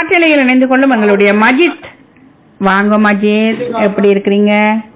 காற்றலையில் இணைந்து கொள்ளும் எங்களுடைய மஜித் வாங்க மஜித் எப்படி இருக்கிறீங்க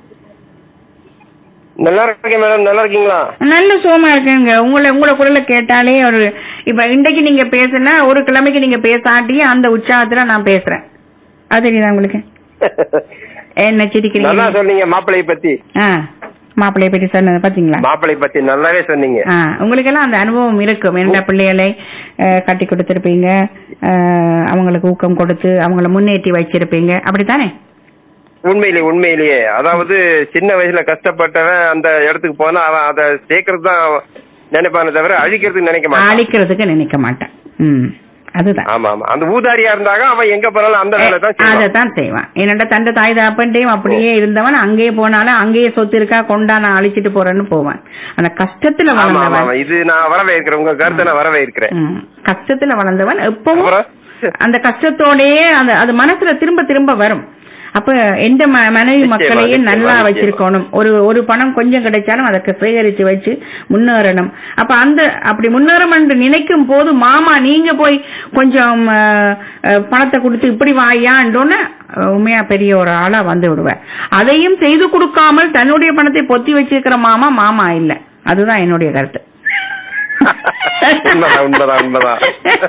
நல்லா இருக்கேன் மேடம் நல்லா இருக்கீங்களா நல்ல சுகமா இருக்குங்க உங்களை உங்களோட குரலை கேட்டாலே ஒரு இப்ப இன்றைக்கு நீங்க பேசுனா ஒரு கிழமைக்கு நீங்க பேசாட்டியே அந்த உற்சாகத்துல நான் பேசுறேன் அது தெரியுதா உங்களுக்கு என்ன நல்லா சிரிக்கிறீங்க சொன்னீங்க மாப்பிளைய பத்தி ஆ மாப்பிள்ளைய பற்றி சொன்னது பாத்தீங்களா மாப்பிளை பத்தி நல்லாவே சொன்னீங்க ஆ உங்களுக்கெல்லாம் அந்த அனுபவம் இருக்கும் என்னோட பிள்ளைகளை அஹ், கட்டி கொடுத்திருப்பீங்க அஹ், அவங்களுக்கு ஊக்கம் கொடுத்து அவங்கள முன்னேற்றி வச்சிருப்பீங்க அப்படித்தானே உண்மையிலேயே உண்மையிலேயே அதாவது சின்ன வயசுல கஷ்டப்பட்டவன் அந்த இடத்துக்கு போனா அவன் அதை சேர்க்கறது தான் நினைப்பானே தவிர அழிக்கிறதுக்கு நினைக்க மாட்டான் அழிக்கிறதுக்கு நினைக்க மாட்டேன் ம் அதுதான் ஆமா ஆமா அந்த ஊதாரியா இருந்தாங்க அவன் எங்க போனாலும் அந்த வேலை தான் செய்வான். அதைத்தான் செய்வான் என்னோட தந்த தாய் தாப்பன்ட்டையும் அப்படியே இருந்தவன் அங்கேயே போனாலும் அங்கேயே சொத்து இருக்கா கொண்டா நான் அழிச்சிட்டு போறேன்னு போவான் அந்த கஷ்டத்துல ஆமா ஆமா வளர்ந்தவன் ஆமா. இது நான் வரவேற்கிறேன் உங்க கருத்தை நான் வரவேற்கிறேன் ம். கஷ்டத்துல வளர்ந்தவன் எப்பவும் அப்புறம்? அந்த கஷ்டத்தோடயே அந்த அது மனசுல திரும்ப திரும்ப வரும் அப்ப எந்த ம- மனைவி நிச்சயமா, மக்களையும் நிச்சயமா, நல்லா நிச்சயமா. வச்சிருக்கணும் ஒரு ஒரு பணம் கொஞ்சம் கிடைச்சாலும் அதை சேகரிச்சு வச்சு முன்னேறணும் அப்ப அந்த அப்படி முன்னேறம் என்று நினைக்கும் போது மாமா நீங்க போய் கொஞ்சம் அஹ், அஹ், பணத்தை கொடுத்து இப்படி வாயாண்டோன்னு உண்மையா பெரிய ஒரு ஆளா வந்து விடுவேன் அதையும் செய்து கொடுக்காமல் தன்னுடைய பணத்தை பொத்தி வச்சிருக்கிற மாமா மாமா இல்ல அதுதான் என்னுடைய கருத்து உண்மைதான் உண்மைதான் உண்மைதான்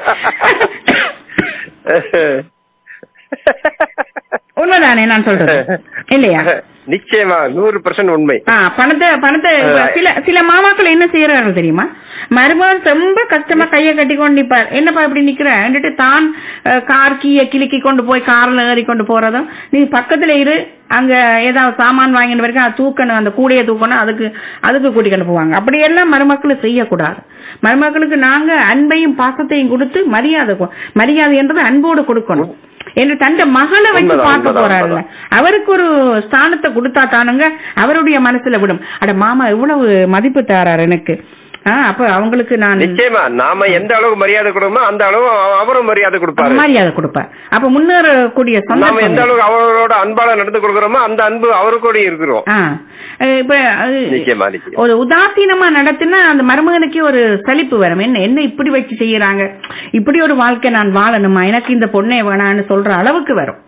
உண்மைதானே நான் சொல்றது இல்லையா நிச்சயமா நூறு பெர்சன்ட் உண்மை ஆ பணத்தை பணத்தை இப்ப சில சில மாமாக்கள் என்ன செய்யறாங்க தெரியுமா மருமகன் ரொம்ப கஷ்டமா கைய கட்டி கொண்டு நிப்பார் என்னப்பா இப்படி நிக்கிற தான் அஹ், கார் கீய கிலுக்கி கொண்டு போய் கார்ல ஏறி கொண்டு போறதும் நீ பக்கத்துல இரு அங்க ஏதாவது சாமான் வாங்கின வரைக்கும் அது தூக்கணும் அந்த கூடையை தூக்கணும் அதுக்கு அதுக்கு கூட்டிக்கொண்டு போவாங்க அப்படியெல்லாம் மருமக்கள் செய்யக்கூடாது மருமக்களுக்கு நாங்க அன்பையும் பாசத்தையும் கொடுத்து மரியாதை கொ- மரியாதை என்றது அன்போடு கொடுக்கணும் என்று தந்த மகளை வச்சு உண்மைதான், பார்க்க உண்மைதான், போறாருல்ல அவருக்கு ஒரு ஸ்தானத்தை கொடுத்தா தானுங்க அவருடைய மனசுல விடும் அட மாமா இவ்வளவு மதிப்பு தாரார் எனக்கு ஆ, அப்ப அவங்களுக்கு நான் நிச்சயமா நாம எந்த அளவு மரியாதை கொடுக்கணுமோ அந்த அளவு அவ- அவரும் மரியாதை கொடுப்பாரு மரியாதை கொடுப்பேன் அப்ப முன்னேறக்கூடிய நாம எந்த சந்தர்ப்பம் அளவுக்கு அவரோட அன்பால நடந்து கொடுக்கறோமோ அந்த அன்பு அவருக்கூட இருக்கிறோம் ஆ, அஹ் இப்ப அது நிச்சயமா நிச்சயம் ஒரு உதாசீனமா நடத்தினா அந்த மருமகனுக்கே ஒரு சலிப்பு வரும் என்ன என்ன இப்படி வச்சு செய்யறாங்க இப்படி ஒரு வாழ்க்கை நான் வாழணுமா எனக்கு இந்த பொண்ணே வேணான்னு சொல்ற அளவுக்கு வரும்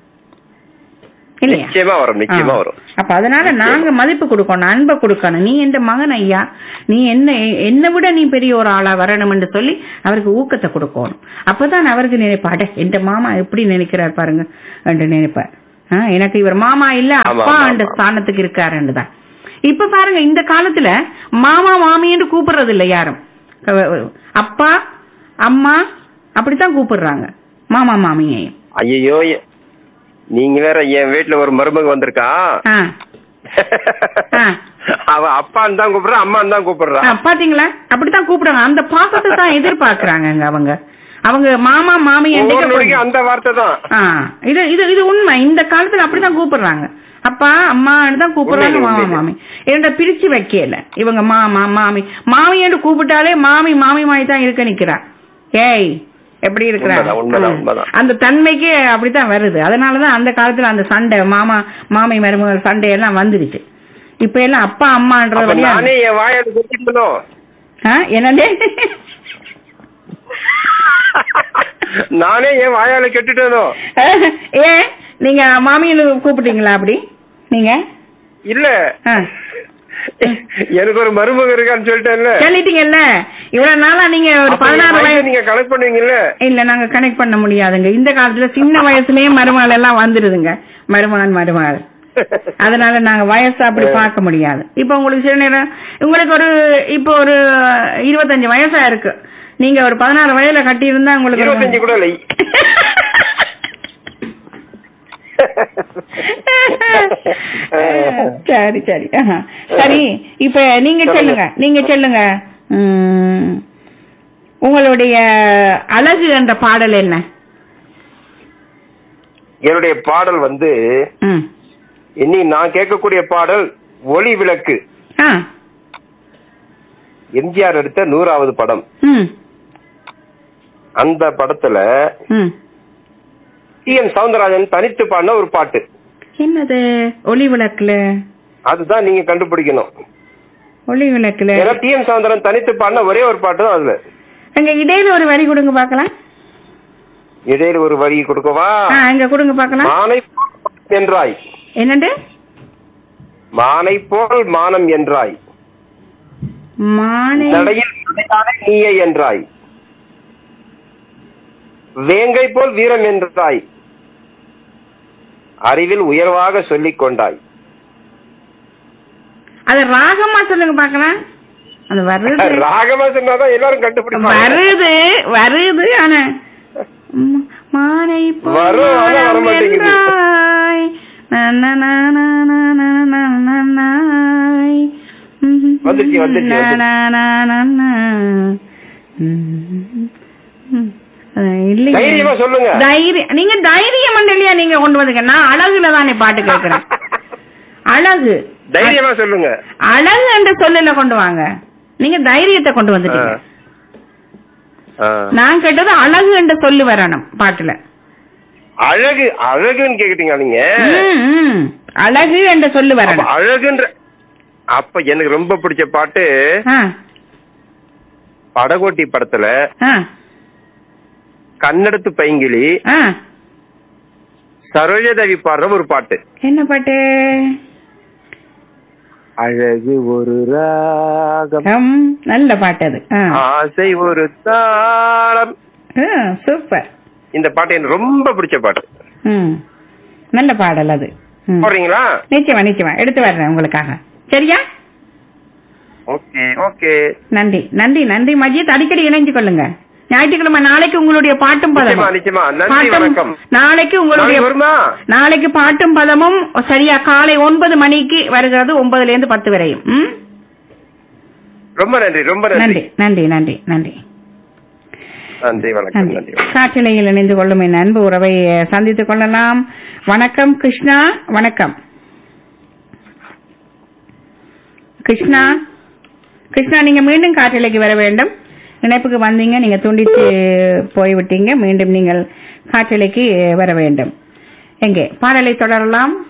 இல்லையா நிச்சயமா வரும் நிச்சயமா ஆ. வரும் அப்ப அதனால நாங்க மதிப்பு கொடுக்கணும் அன்பை கொடுக்கணும் நீ எந்த மகன் ஐயா நீ என்ன என்னை விட நீ பெரிய ஒரு ஆளா வரணும் என்று சொல்லி அவருக்கு ஊக்கத்தை கொடுக்கணும் அப்பதான் அவருக்கு நினைப்பாட எந்த மாமா எப்படி நினைக்கிறார் பாருங்க என்று நினைப்பார் ஆ, எனக்கு இவர் மாமா இல்ல ஆமா, அப்பா ஆமா, என்ற ஆமா. ஸ்தானத்துக்கு இருக்காருன்னு தான் இப்ப பாருங்க இந்த காலத்துல மாமா மாமி என்று கூப்பிடுறது இல்ல யாரும் அஹ், அப்பா அம்மா அப்படித்தான் கூப்பிடுறாங்க மாமா மாமியையும் ஐயோ நீங்க வேற என் வீட்டுல ஒரு மருமக வந்திருக்கா ஆ ஆ. அவ அப்பான்னு தான் கூப்பிடுறா அம்மான்னு தான் கூப்பிடுறா ஆ, பாத்தீங்களா அப்படித்தான் கூப்பிடுறாங்க அந்த பாசத்தை தான் எதிர்பார்க்கறாங்க அவங்க அவங்க மாமா மாமி ஒவ்வொரு என்றைக்கு நொடிக்கும் அந்த வார்த்தை தான் ஆ, இது இது இது உண்மை இந்த காலத்துல அப்படிதான் கூப்பிடுறாங்க அப்பா அம்மான்னு தான் கூப்பிடுறாங்க உண்மையிலே, மாமா உண்மையிலே. மாமி இரண்ட பிரிச்சு வைக்கல இவங்க மாமா மாமி மாமி என்று கூப்பிட்டாலே மாமி மாமி மாமி தான் இருக்க நிக்கிறா ஏய் எப்படி இருக்கிறா உண்மைதான், உண்மைதான், ம். உண்மைதான். அந்த தன்மைக்கு அப்படித்தான் வருது அதனாலதான் அந்த காலத்துல அந்த சண்டை மாமா மாமி மருமகள் சண்டை எல்லாம் வந்துருச்சு இப்ப எல்லாம் அப்பா அம்மான்ற அப்ப வழியா நானே என் வாயால குத்திக்கணும் ஆ, என்னது நானே என் வாயால கெட்டுட்டனோ ஏன் நீங்க மாமின்னு கூப்பிட்டீங்களா அப்படி நீங்க இல்ல ஆ. எனக்கு ஒரு மருமக இருக்கான்னு சொல்லிட்டேன்ல சொல்லிட்டீங்கல்ல இவ்வளவு நாளா நீங்க ஒரு அப்ப என் பதினாறு வயசை வயசு நீங்க கணக்கு பண்ணுவீங்கல்ல இல்ல நாங்க கனெக்ட் பண்ண முடியாதுங்க இந்த காலத்துல சின்ன வயசுலயே மருமகள் எல்லாம் வந்துருதுங்க மருமகன் மருமகள் அதனால நாங்க வயசு அப்படி பார்க்க முடியாது இப்ப உங்களுக்கு சில நேரம் உங்களுக்கு ஒரு இப்போ ஒரு இருபத்தஞ்சு வயசா இருக்கு நீங்க ஒரு பதினாறு வயதுல கட்டி இருந்தா உங்களுக்கு ஒரு- இருபத்தஞ்சு கூட இல்லை சரி சரி ஆஹா. சரி இப்ப நீங்க சொல்லுங்க நீங்க சொல்லுங்க உம், உங்களுடைய அழகு என்ற பாடல் என்ன என்னுடைய பாடல் வந்து ம். இனி நான் கேட்கக்கூடிய பாடல் ஒளி விளக்கு ஆ. எம்ஜிஆர் எடுத்த நூறாவது படம் ம். அந்த படத்துல ம். டி எம் சவுந்தரராஜன் தனித்து பாடின ஒரு பாட்டு என்னது ஒளி விளக்குல அதுதான் நீங்க கண்டுபிடிக்கணும் ஒளி விளக்குல ஏன்னா டி எம் சவுந்தரன் தனித்து பாடின ஒரே ஒரு பாட்டு தான் அதுல அங்க இடையில ஒரு வரி கொடுங்க பார்க்கலாம் இடையில ஒரு வரி கொடுக்கவா ஆ இங்க கொடுங்க பார்க்கலாம் மானை போல் என்றாய் என்னண்டு மானை போல் மானம் என்றாய் மானை நடையில் நடையாத நீயே என்றாய் வேங்கை போல் வீரம் என்றாய் அறிவில் உயர்வாக சொல்லிக் கொண்டாய் அது ராகமா சொல்லுங்க பார்க்கலாம் அது வருது ராகமா சொன்னாதான் எல்லாரும் கண்டுபிடிப்பாங்க வருது வருது ஆனா ம், மானை போல் வரும், ஆனா வர மானம் மாட்டேங்குது. என்றாய். நா, நா, நா, நா, நா, நா, நா, நா, நாய். ம், வந்துருச்சு, வந்துருச்சு, நா, வந்துருச்சு. நா, நா, நா, நா. ம், ம். அஹ், இல்லையே. தைரியமா சொல்லுங்க தைரியம் நீங்க தைரியம் இல்லையா நீங்க கொண்டு வந்தீங்க நான் அழகுல தானே பாட்டு கேட்கிறேன் அழகு தைரியமா சொல்லுங்க அழகு என்ற சொல்லல கொண்டு வாங்க நீங்க தைரியத்தை கொண்டு வந்துட்டீங்க ஆ. நான் கேட்டது அழகு என்ற சொல்லு வரணும் பாட்டுல அழகு அழகுன்னு கேக்குறீங்க நீங்க ம், ம். அழகு என்ற சொல்லு அப்ப வரணும் அழகுன்ற அப்ப எனக்கு ரொம்ப பிடிச்ச பாட்டு ஆ, படகோட்டி படத்துல ஆ, கண்ணெடுத்து பைங்கிளி ஆ. சரோஜதேவி பாடுற ஒரு பாட்டு என்ன பாட்டு அழகு ஒரு ராகம் ம், நல்ல பாட்டு அது ஆ. ஆசை ஒரு தாளம் ஆ, சூப்பர் இந்த பாட்டு எனக்கு ரொம்ப பிடிச்ச பாட்டு ம். நல்ல பாடல் அது ம். போடுறீங்களா நிச்சயமா நிச்சயமா எடுத்து வர்றேன் உங்களுக்காக சரியா ஓகே ஓகே நன்றி நன்றி நன்றி மஜித் அடிக்கடி இணைஞ்சு கொள்ளுங்க ஞாயிற்றுக்கிழமை நாளைக்கு உங்களுடைய பாட்டும் நிச்சயமா பதமும் நிச்சயமா நன்றி பாட்டும் வணக்கம் நாளைக்கு உங்களுடைய நாளைக்கு வருமா நாளைக்கு பாட்டும் பதமும் சரியா காலை ஒன்பது மணிக்கு வருகிறது ஒன்பதுல இருந்து பத்து வரையும் ம்? ரொம்ப நன்றி ரொம்ப நன்றி நன்றி நன்றி நன்றி நன்றி நன்றி வணக்கம் நன்றி நன்றி வணக்கம். காற்றிலையில் இணைந்து கொள்ளும் என் அன்பு உறவை அஹ், சந்தித்துக் கொள்ளலாம் வணக்கம் கிருஷ்ணா வணக்கம் கிருஷ்ணா கிருஷ்ணா நீங்க மீண்டும் காற்றிலைக்கு வர வேண்டும் இணைப்புக்கு வந்தீங்க நீங்க துண்டிச்சு போய்விட்டீங்க மீண்டும் நீங்கள் காற்றிலைக்கு வர வேண்டும் எங்கே பாடலை தொடரலாம்